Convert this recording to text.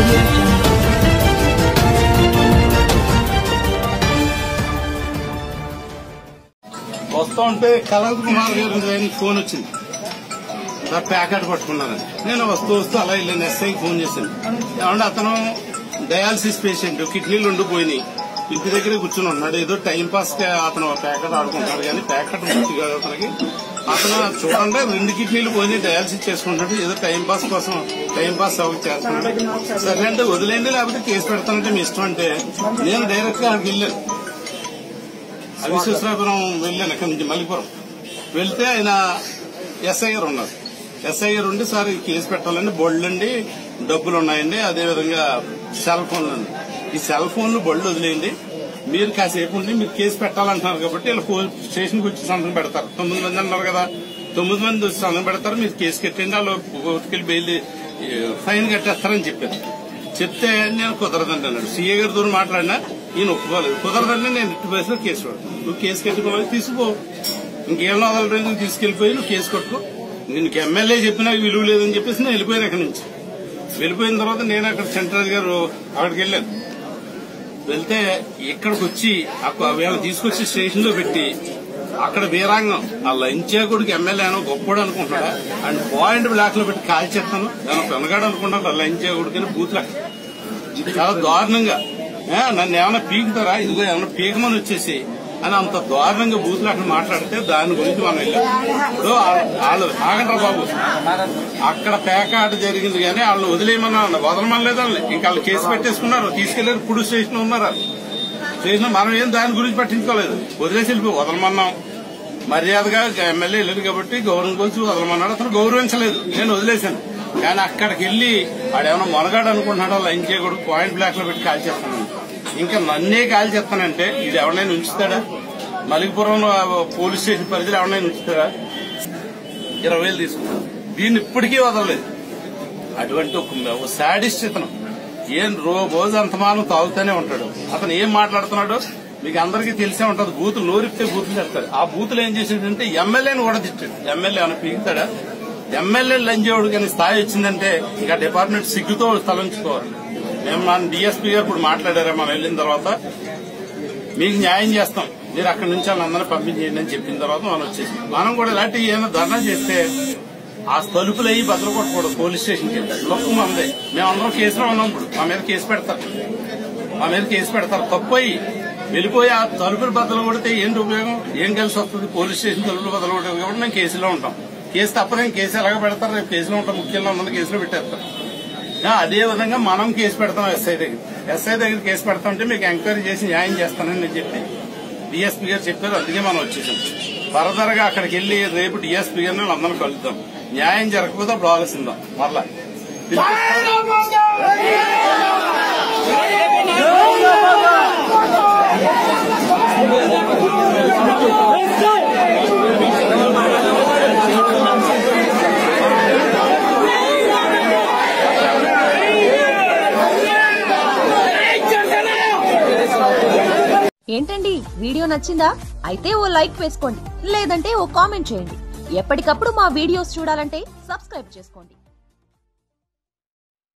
audio jungle. వస్తా ఉంటే colour Kumar గారి దగ్గరికి ఫోన్ వచ్చింది నా ప్యాకెట్ పట్టుకున్నానని నేను వస్తూ వస్తూ అలా వెళ్ళాను ఎస్ఐకి ఫోన్ చేశాను ఏమంటే అతను డయాలసిస్ పేషెంట్ కిడ్నీలు ఉండిపోయినాయి ఇంటి దగ్గర కూర్చుని ఉన్నాడు ఏదో టైం పాస్ గా అతను ప్యాకెట్ ఆడుకుంటాడు కానీ ప్యాకెట్ ముట్టి కాదు అతనికి అతను చూడండి రెండు కిడ్నీలు పోయి డయాలసిస్ చేసుకుంటాడు ఏదో టైం పాస్ కోసం టైం పాస్ అవ్వక చేస్తున్నాడు సరే అంటే వదిలేండి లేకపోతే కేసు పెడతానంటే మీ ఇష్టం అంటే నేను డైరెక్ట్ గా అక్కడికి వెళ్ళాను అవిశ్వసరాపురం వెళ్ళాను అక్కడి నుంచి మల్లిపురం వెళ్తే ఆయన ఎస్ఐ గారు ఉన్నారు ఎస్ఐ గారు ఉండి సార్ ఈ కేసు పెట్టాలండి బొళ్ళు అండి డబ్బులు ఉన్నాయండి అదేవిధంగా సెల్ ఫోన్లు అండి ఈ సెల్ ఫోన్లు బొళ్ళు వదిలేయండి మీరు కాసేపు ఉండి మీరు కేసు పెట్టాలంటున్నారు కాబట్టి వీళ్ళు పో- స్టేషన్కి వచ్చి సంతకం పెడతారు తొమ్మిది మంది అన్నారు కదా తొమ్మిది మంది వచ్చి సంతకం పెడతారు మీరు కేసు కట్టండి వాళ్ళు కోర్టుకెళ్ళి బెయిల్ ఫైన్ కట్టేస్తారని చెప్పారు చెప్తే నేను కుదరదండి అన్నాడు సీఏ గారి దూరం మాట్లాడినా ఈయన ఒప్పుకోలేదు కుదరదండి నేను ఇటు వయసులో కేసు పెడతాను నువ్వు కేసు కట్టుకోవాలి తీసుకో ఇంకేం వదలరు నువ్వు తీసుకెళ్లిపోయి నువ్వు కేసు కట్టుకో నీకు ఎమ్మెల్యే చెప్పినా విలువ లేదని చెప్పేసి నేను వెళ్ళిపోయాను అక్కడి నుంచి వెళ్ళిపోయిన తర్వాత నేను అక్కడ సెంట్రల్ గారు అక్కడికి వెళ్ళాను వెళ్తే ఇక్కడికి వచ్చి అక్క- వీళ్ళని తీసుకొచ్చి స్టేషన్ లో పెట్టి అక్కడ వీరాంగం ఆ లంచాకుడికి ఎమ్మెల్యే అనో గొప్పడు అనుకుంటున్నాడా అండ్ పాయింట్ బ్లాక్ లో పెట్టి కాల్చేస్తాను నేను పెనగాడు అనుకుంటాను ఆ లంచాకుడికి అని బూత్ల చాలా దారుణంగా ఏ, నన్ను ఏమైనా పీకుతారా ఇదిగో ఏమైనా పీకమని వచ్చేసి అని అంత దారుణంగా బూతులు అక్కడ మాట్లాడితే దాని గురించి మనం వెళ్ళాం ఇప్పుడు వాళ్ళ- వాళ్ళు ఆగండ్రా బాబు అక్కడ పేకాట జరిగింది కానీ వాళ్ళని వదిలేయమన్నా వదలమనలేదు వాళ్ళని ఇంకా వాళ్ళు కేసు పెట్టేసుకున్నారు తీసుకెళ్లారు పుడు స్టేషన్ ఉన్నారు వాళ్ళు. స్టేషన్ మనం ఏం దాని గురించి పట్టించుకోలేదు వదిలేసి వెళ్ళిపో వదలమన్నాం మర్యాదగా ఎమ్మెల్యే వెళ్ళాడు కాబట్టి గౌరవం కోసం వదలమన్నాడు అతను గౌరవించలేదు నేను వదిలేశాను కానీ అక్కడికి వెళ్ళి ఆడేమన్నా మొనగాడు అనుకుంటున్నాడో లైన్ చేయకూడదు పాయింట్ బ్లాక్ లో పెట్టి కాల్ చేస్తాను ఇంకా నన్నే కాల్ చేస్తానంటే ఇది ఎవరినైనా ఉంచుతాడా మలికిపురం పోలీస్ స్టేషన్ పరిధిలో ఎవరినైనా ఉంచుతాడా ఇరవై వేలు తీసుకున్నాను దీన్ని ఇప్పటికీ వదలలేదు అటువంటి ఒక శాడిస్ట్ ఇతను ఏం రో- రోజు అంతమానం తాగుతూనే ఉంటాడు అతను ఏం మాట్లాడుతున్నాడో మీకు అందరికీ తెలిసే ఉంటది బూతులు నోరిపితే బూతులు చెప్తాడు ఆ బూతులు ఏం చేసాడంటే ఎమ్మెల్యేని కూడా తిట్టాడు ఎమ్మెల్యే అని పీకుతాడా ఎమ్మెల్యే లంచేవాడు కానీ స్థాయి వచ్చిందంటే ఇంకా డిపార్ట్మెంట్ సిగ్గుతో తలంచుకోవాలి మేము మన డిఎస్పీ గారు ఇప్పుడు మాట్లాడారా మనం వెళ్ళిన తర్వాత మీకు న్యాయం చేస్తాం మీరు అక్కడి నుంచి వాళ్ళందరూ పంపించేయండి అని చెప్పిన తర్వాత మనం వచ్చేసి మనం కూడా ఇలాంటి ఏమైనా ధర్నా చేస్తే ఆ తలుపులు అయ్యి బదులు కొట్టకూడదు పోలీస్ స్టేషన్కి వెళ్ళి తప్పు మందే మేమందరం కేసులో ఉన్నాం ఇప్పుడు మా మీద కేసు పెడతారు మా మీద కేసు పెడతారు తప్పు అయ్యి వెళ్ళిపోయి ఆ తలుపులు బద్దలు కొడితే ఏంటి ఉపయోగం ఏం కలిసి వస్తుంది పోలీస్ స్టేషన్ తలుపులు బద్దలు కొట్టే కాబట్టి మేము కేసులో ఉంటాం కేసు తప్పదే కేసు ఎలాగ పెడతారు రేపు కేసులో ఉంటాం ముఖ్యంగా ఉన్నది కేసులో పెట్టేస్తారు ఆ, అదే విధంగా మనం కేసు పెడతాం ఎస్ఐ దగ్గర ఎస్ఐ దగ్గర కేసు పెడతామంటే మీకు ఎంక్వైరీ చేసి న్యాయం చేస్తానని నేను చెప్పి డిఎస్పీ గారు చెప్పారు అందుకే మనం వచ్చేసాం ఫర్దర్ గా అక్కడికి వెళ్ళి రేపు డిఎస్పీ గారిని అందరం కలుద్దాం న్యాయం జరగకపోతే అప్పుడు ఆలోచిద్దాం మరలా ఏంటండి వీడియో నచ్చిందా అయితే ఓ లైక్ వేసుకోండి లేదంటే ఓ కామెంట్ చేయండి ఎప్పటికప్పుడు మా వీడియోస్ చూడాలంటే సబ్స్క్రైబ్ చేసుకోండి